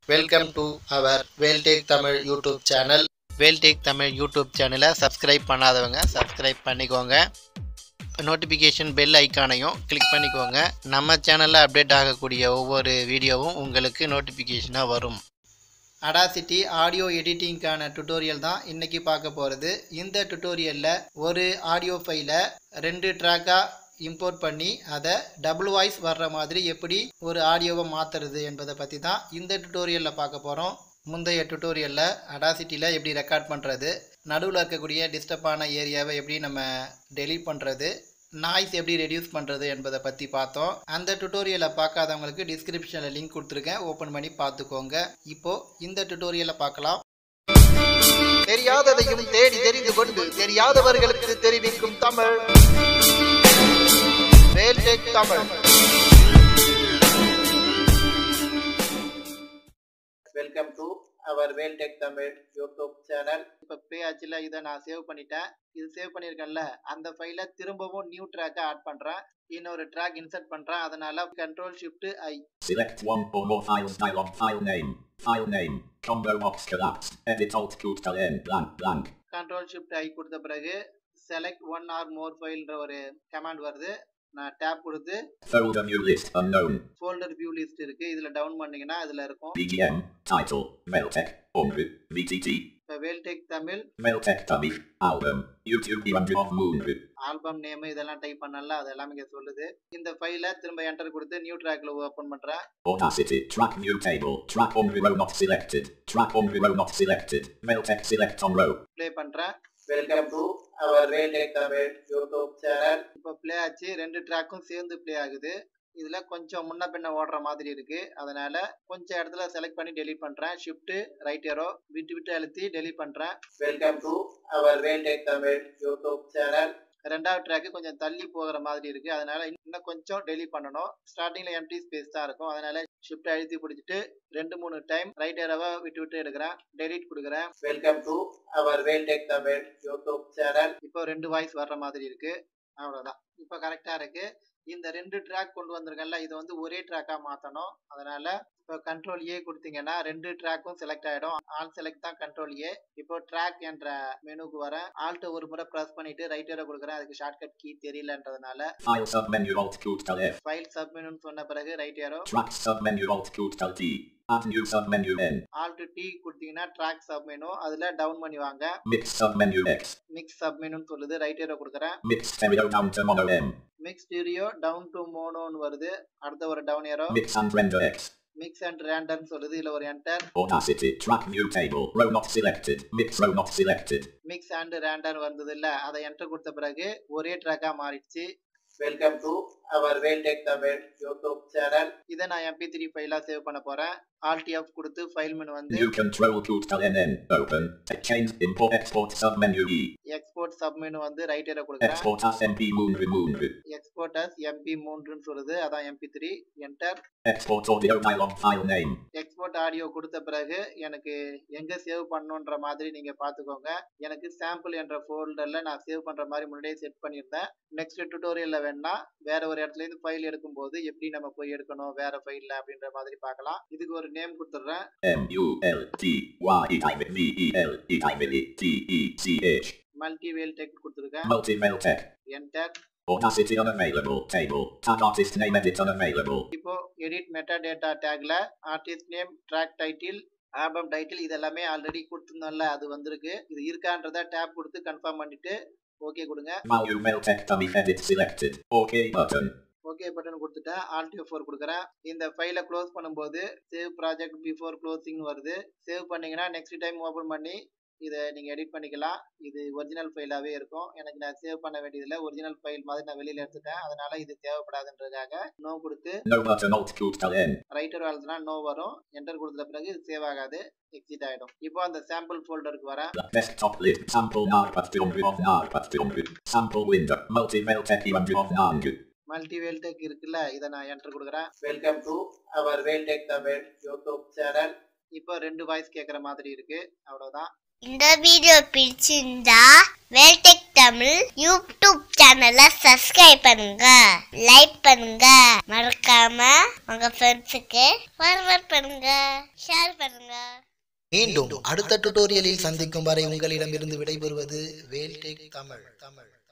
Welcome to our Veltech Tamil YouTube channel Veltech Tamil YouTube சேனலை subscribe பண்ணாதவங்க subscribe பண்ணிக்கோங்க நோட்டிஃபிகேஷன் பெல் ஐக்கானையும் கிளிக் பண்ணிக்கோங்க நம்ம சேனலில் அப்டேட் ஆகக்கூடிய ஒவ்வொரு வீடியோவும் உங்களுக்கு நோட்டிஃபிகேஷனாக வரும் அடாசிட்டி ஆடியோ எடிட்டிங்க்கான டுட்டோரியல் தான் இன்றைக்கி பார்க்க போகிறது இந்த டுட்டோரியலில் ஒரு ஆடியோ ஃபைலை ரெண்டு ட்ராக்காக இம்போர்ட் பண்ணி அதை டபுள் வாய்ஸ் வர்ற மாதிரி எப்படி ஒரு ஆடியோவை மாற்றுறது என்பதை பற்றி தான் இந்த டுட்டோரியலில் பார்க்க போகிறோம் முந்தைய டுட்டோரியலில் அடாசிட்டியில் எப்படி ரெக்கார்ட் பண்ணுறது நடுவில் இருக்கக்கூடிய டிஸ்டர்பான ஏரியாவை எப்படி நம்ம டெலீட் பண்ணுறது நாய்ஸ் எப்படி ரெடியூஸ் பண்ணுறது என்பதை பற்றி பார்த்தோம் அந்த டுட்டோரியலை பார்க்காதவங்களுக்கு டிஸ்கிரிப்ஷனில் லிங்க் கொடுத்துருக்கேன் ஓப்பன் பண்ணி பார்த்துக்கோங்க இப்போது இந்த டுட்டோரியலை பார்க்கலாம் தெரியாததையும் தேடி தெரிந்து கொண்டு தெரியாதவர்களுக்கு தெரிவிக்கும் Tamil Veltech Tamil welcome to our Veltech Tamil YouTube channel இப்போ பேஜில் இதை நான் சேவ் பண்ணிட்டேன் இது சேவ் பண்ணியிருக்கேன்ல அந்த ஃபைலை திரும்பவும் நியூ ட்ராக்கை ஆட் பண்ணுறேன் இன்னொரு ட்ராக் இன்சர்ட் பண்ணுறேன் அதனால control shift I Select one or more files dialog file name. File name. Combo box collapsed. Edit alt Qt n blank blank. Control shift I கொடுத்த பிறகு செலக்ட் ஒன் ஆர் மோர் ஃபைல்ன்ற ஒரு command வருது நான் tape கொடுத்து Folder new list unknown. Folder view list இருக்கு இதுல down பண்ணீங்கன்னா அதுல இருக்கும் BGM. Title. Meltech. Omru. VTT. இப்போ Veltech Tamil Meltech dummy. Album. YouTube Evangel of Moonru. Album name இதெல்லாம் டைப் பண்ணல அது எல்லாமே இங்க சொல்லுது இந்த ஃபைலை திரும்ப என்டர் கொடுத்து நியூ ட்ராக்ல ஓபன் பண்றேன் Audacity. Track new table. Track Omru row not selected. Track Omru row not selected. Meltech select on row. Play பண்றேன் welcome to our Veltech Tamil YouTube channel இப்போ ப்ளே ஆச்சு ரெண்டு ட்ராக்கும் சேர்ந்து ப்ளே ஆகுது இதுல கொஞ்சம் முன்ன பின்ன ஓடுற மாதிரி இருக்கு அதனால கொஞ்சம் இடத்துல செலக்ட் பண்ணி டெலீட் பண்றேன் ஷிஃப்ட் ரைட் ஏரோ விட்டு விட்டு அழுத்தி டெலீட் பண்றேன் welcome to our Veltech Tamil YouTube channel ரெண்டாவது ட்ராக்கு கொஞ்சம் தள்ளி போகிற மாதிரி இருக்கு அதனால இன்னும் கொஞ்சம் டெலீட் பண்ணணும் ஸ்டார்டிங்ல எம்டி ஸ்பேஸ் தான் இருக்கும் அதனால ஷிஃப்ட் அழுத்தி பிடிச்சிட்டு ரெண்டு மூணு டைம் ரைட் ஏரோவை விட்டு விட்டு எடுக்கிறேன் டெலீட் கொடுக்குறேன் welcome to our Veltech Tamil YouTube channel இப்போ ரெண்டு வாய்ஸ் வர்ற மாதிரி இருக்கு அவ்வளோதான் இப்போ கரெக்டாக இருக்கு இந்த ரெண்டு ட்ராக் கொண்டு வந்திருக்கேன்ல இதை வந்து ஒரே ட்ராக்காக மாற்றணும் அதனால இப்போ கண்ட்ரோல் ஏ கொடுத்தீங்கன்னா ரெண்டு ட்ராக்கும் செலக்ட் ஆகிடும் ஆல் செலக்ட் தான் கண்ட்ரோல் ஏ இப்போ ட்ராக் என்ற மெனுக்கு வரேன் ஆல்ட்ட ஒரு முறை ப்ரெஸ் பண்ணிட்டு ரைட் ஏரோ கொடுக்குறேன் அதுக்கு ஷார்ட்கட் கீ தெரியலன்றதுனால File submenu alt Qt F. File sub மெனுன்னு சொன்ன பிறகு right arrow Track submenu alt Qt T. Add new submenu N. Alt T கொடுத்தீங்கன்னா ட்ராக் சப் மெனு அதில் டவுன் பண்ணி வாங்க Mix submenu X. Mix sub மெனுன்னு சொல்லுது ரைட் ஏரோ கொடுக்குறேன் Mix stereo down to mono M. Mix stereo down to மோனோன்னு வருது அடுத்த ஒரு down arrow Mix and render X. Mix and ரேண்டர்னு சொல்லுது இதுல ஒரு enter Audacity. Track new table. Row not selected. Mix row not selected. Mix and render வந்தது இல்ல அதை என்டர் கொடுத்த பிறகு ஒரே ட்ராக்கா மாறிடுச்சு welcome to our Veltech Tamil YouTube channel இதை நான் எம்பி த்ரீ ஃபைலா சேவ் பண்ண போறேன் ஆல்டி எஃப் கொடுத்து ஃபைல் மெனு வந்து New control Qt LNN. Open. Change import export submenu E. Export submenu வந்து ரைட் ஏரோ கொடுக்குறேன் Export as MP moonru moonru. Export as MP மூன்றுன்னு சொல்லுது அதான் MP three enter Export audio dialog file name. Export audio கொடுத்த பிறகு எனக்கு எங்க save பண்ணணுன்ற மாதிரி நீங்க பாத்துக்கோங்க எனக்கு சாம்பிள் என்ற ஃபோல்டர்ல நான் சேவ் பண்ற மாதிரி முன்னாடியே செட் பண்ணியிருந்தேன் நெக்ஸ்ட் டுட்டோரியல்ல வேணா வேற ஒரு இடத்துல இருந்து ஃபைல் எடுக்கும்போது எப்படி நம்ம போய் எடுக்கணும் வேற ஃபைல்ல அப்படின்ற மாதிரி பார்க்கலாம் இதுக்கு ஒரு நேம் கொடுத்துட்றேன் M U L T Y E time V E L E time E T E C H. மல்டிவேல் டெக் கொடுத்துருக்கேன் Multi-mail tech. Enter Audacity unavailable. Table. Tag artist name edit unavailable. இப்போ எடிட் மெட்டா டேட்டா டேக்ல artist name track title album title இது எல்லாமே already கொடுத்துருந்தோம்ல அது வந்திருக்கு இது இருக்கான்றத டேப் கொடுத்து கன்ஃபார்ம் பண்ணிட்டு ஓகே கொடுங்க Value mail tech dummy edit selected. OK button. Okay button கொடுத்துட்டேன் ஆல்டிஓ ஃபோர் கொடுக்குறேன் இந்த ஃபைலை க்ளோஸ் பண்ணும்போது சேவ் ப்ராஜெக்ட் பிஃபோர் க்ளோசிங் வருது சேவ் பண்ணீங்கன்னா நெக்ஸ்ட் டைம் ஓப்பன் பண்ணி இதை நீங்கள் எடிட் பண்ணிக்கலாம் இது ஒரிஜினல் ஃபைலாகவே இருக்கும் எனக்கு நான் சேவ் பண்ண வேண்டியதில்லை ஒரிஜினல் ஃபைல் மாதிரி நான் வெளியில் எடுத்துட்டேன் அதனால இது தேவைப்படாதுன்றதுக்காக நோ கொடுத்து No button alt Qt N. ரைட்டர் வாழ்த்துனா நோ வரும் என்டர் கொடுத்த பிறகு இது சேவ் ஆகாது எக்ஸிட் ஆகிடும் இப்போ அந்த சாம்பிள் ஃபோல்டருக்கு வரேன் The desktop list. Sample narpat filmru of narpat filmru. Sample window. Multi-mail tech evangel of nangu. Multi Veltech இருக்குல்ல இதை நான் என்டர் கொடுக்குறேன் welcome to our Veltech Tamil YouTube channel இப்போ இப்போ ரெண்டு வாய்ஸ் கேட்குற மாதிரி இருக்கு அவ்வளோதான் இந்த வீடியோ பிடிச்சிருந்தா வேல்டெக் தமிழ் யூடியூப் சேனலை சப்ஸ்கிரைப் பண்ணுங்க லைக் பண்ணுங்க மறக்காம உங்க ஃப்ரெண்ட்ஸுக்கு ஃபார்வர்ட் பண்ணுங்க ஷேர் பண்ணுங்க மீண்டும் அடுத்த டுட்டோரியலில் சந்திக்கும் வரை உங்களிடமிருந்து விடைபெறுவது வேல்டெக் தமிழ் தமிழ்